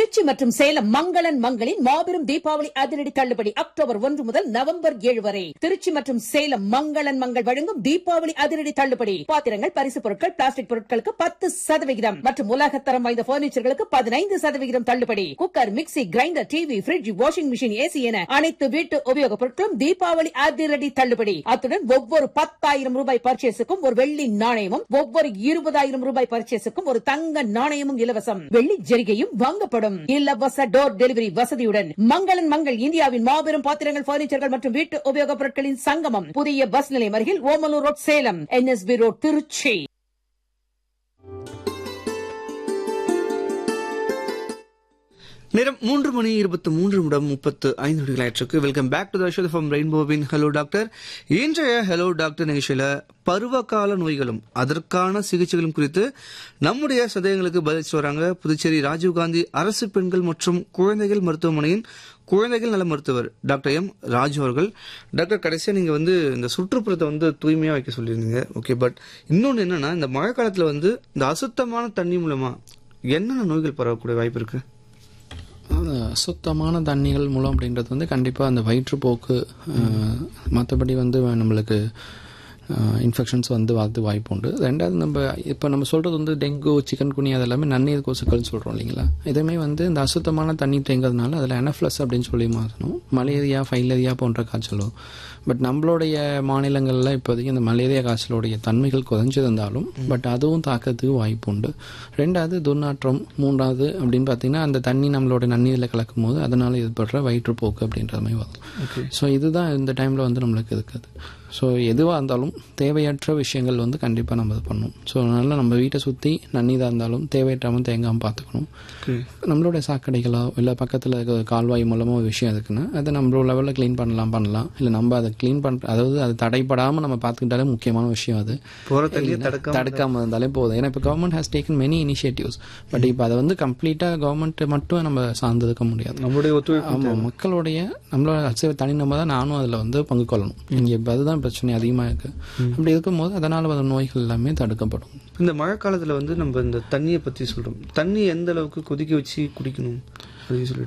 திருச்சி மற்றும் சேலம் மங்களன் மங்களின் மாபெரும் தீபாவளி அதிரடி தள்ளுபடி அக்டோபர் ஒன்று முதல் நவம்பர் ஏழு வரை திருச்சி மற்றும் சேலம் மங்களன் மங்கள் வழங்கும் தீபாவளி அதிரடி தள்ளுபடி பாத்திரங்கள் பரிசு பொருட்கள் பிளாஸ்டிக் பொருட்களுக்கு பத்து சதவிகிதம் மற்றும் உலகத்தரம் வாய்ந்த பர்னிச்சர்களுக்கு பதினைந்து சதவிகிதம் தள்ளுபடி cooker mixie grinder TV fridge washing machine AC என அனைத்து வீட்டு உபயோகப் பொருட்களும் தீபாவளி அதிரடி தள்ளுபடி அத்துடன் ஒவ்வொரு பத்தாயிரம் ரூபாய் பர்ச்சேஸுக்கும் ஒரு வெள்ளி நாணயமும் ஒவ்வொரு இருபதாயிரம் ரூபாய் பர்ச்சேஸுக்கும் ஒரு தங்க நாணயமும் இலவசம் வெள்ளி ஜெரிகையும் வாங்கப்படும் இலவச டோர் டெலிவரி வசதியுடன் மங்களன் மங்கள் இந்தியாவின் மாபெரும் பாத்திரங்கள் பர்னிச்சர்கள் மற்றும் வீட்டு உபயோகப் பொருட்களின் சங்கமம் புதிய பஸ் நிலையம் அருகில் Omalur road Salem NSP road Trichy நேரம் மூன்று மணி இருபத்தி மூன்று நிமிடம் முப்பத்து ஐந்து நொடிகளாயிற்றுக்கு welcome back to the show from ரெயின்போவின் ஹலோ டாக்டர் இன்றைய ஹலோ டாக்டர் நிகழ்ச்சியில பருவகால நோய்களும் அதற்கான சிகிச்சைகளும் குறித்து நம்முடைய சந்தேகங்களுக்கு பதில் வராங்க புதுச்சேரி ராஜீவ்காந்தி அரசு பெண்கள் மற்றும் குழந்தைகள் மருத்துவமனையின் குழந்தைகள் நல மருத்துவர் டாக்டர் எம் ராஜு அவர்கள் டாக்டர் கடைசியா நீங்க வந்து இந்த சுற்றுப்புறத்தை வந்து தூய்மையா வைக்க சொல்லியிருந்தீங்க ஓகே பட் இன்னொன்னு என்னன்னா இந்த மழை காலத்துல வந்து இந்த அசுத்தமான தண்ணி மூலமா என்னென்ன நோய்கள் பரவக்கூடிய வாய்ப்பு இருக்கு அந்த சுத்தமான தண்ணிகள் மூலம் அப்படின்றது வந்து கண்டிப்பாக அந்த வயிற்றுப்போக்கு மற்றபடி வந்து நம்மளுக்கு இன்ஃபெக்ஷன்ஸ் வந்து வரது வாய்ப்பு உண்டு ரெண்டாவது நம்ம இப்போ நம்ம சொல்கிறது வந்து டெங்கு சிக்கன் குனி அது எல்லாமே நன்னீர் கொசுக்கள்னு சொல்கிறோம் இல்லைங்களா இதுவுமே வந்து இந்த அசுத்தமான தண்ணி தேங்கிறதுனால அதில் எனஃப்ளஸ் அப்படின்னு சொல்லி மாற்றணும் மலேரியா ஃபைலேரியா போன்ற காய்ச்சலோ பட் நம்மளுடைய மாநிலங்களில் இப்போதைக்கு இந்த மலேரியா காய்ச்சலுடைய தன்மைகள் குறைஞ்சிருந்தாலும் பட் அதுவும் தாக்கத்துக்கு வாய்ப்பு உண்டு ரெண்டாவது துர்நாற்றம் மூன்றாவது அப்படின்னு பார்த்தீங்கன்னா அந்த தண்ணி நம்மளோட நன்னீரில் கலக்கும் போது அதனால் ஏற்படுற வயிற்றுப்போக்கு அப்படின்ற மாதிரி வரும் ஸோ இதுதான் இந்த டைமில் வந்து நம்மளுக்கு இருக்குது ஸோ எதுவாக இருந்தாலும் தேவையற்ற விஷயங்கள் வந்து கண்டிப்பாக நம்ம இது பண்ணணும் ஸோ அதனால் நம்ம வீட்டை சுற்றி நன்னீராக இருந்தாலும் தேவையற்றாமல் தேங்காமல் பார்த்துக்கணும் நம்மளோட சாக்கடைகளோ இல்லை பக்கத்தில் இருக்கிற கால்வாய் மூலமாக ஒரு விஷயம் இருக்குன்னா அதை நம்மளோட லெவலில் க்ளீன் பண்ணலாம் பண்ணலாம் இல்லை நம்ம அதை க்ளீன் பண்ணுற அதாவது அது தடைப்படாமல் நம்ம பார்த்துக்கிட்டாலே முக்கியமான விஷயம் அது போற தண்ணியை தடுக்காம தடுக்காமல் இருந்தாலே போதும் ஏன்னா இப்போ government has taken many initiatives but இப்போ அதை வந்து கம்ப்ளீட்டாக கவர்மெண்ட் மட்டும் நம்ம சார்ந்திருக்க முடியாது நம்மளுடைய ஒத்துழைப்பு ஆமாம் மக்களுடைய நம்மளோட சரி தனி நம்ம தான் நானும் அதில் வந்து பங்கு கொள்ளணும் இங்கே இப்போ அதுதான் பிரச்சனை அதிகமாக இருக்குது அப்படி இருக்கும்போது அதனால் வர நோய்கள் எல்லாமே தடுக்கப்படும் இந்த மழை காலத்துல வந்து நம்ம இந்த தண்ணியை பத்தி சொல்றோம் தண்ணி எந்த அளவுக்கு கொதிக்க வச்சு குடிக்கணும் அதையும் சொல்லிட்டு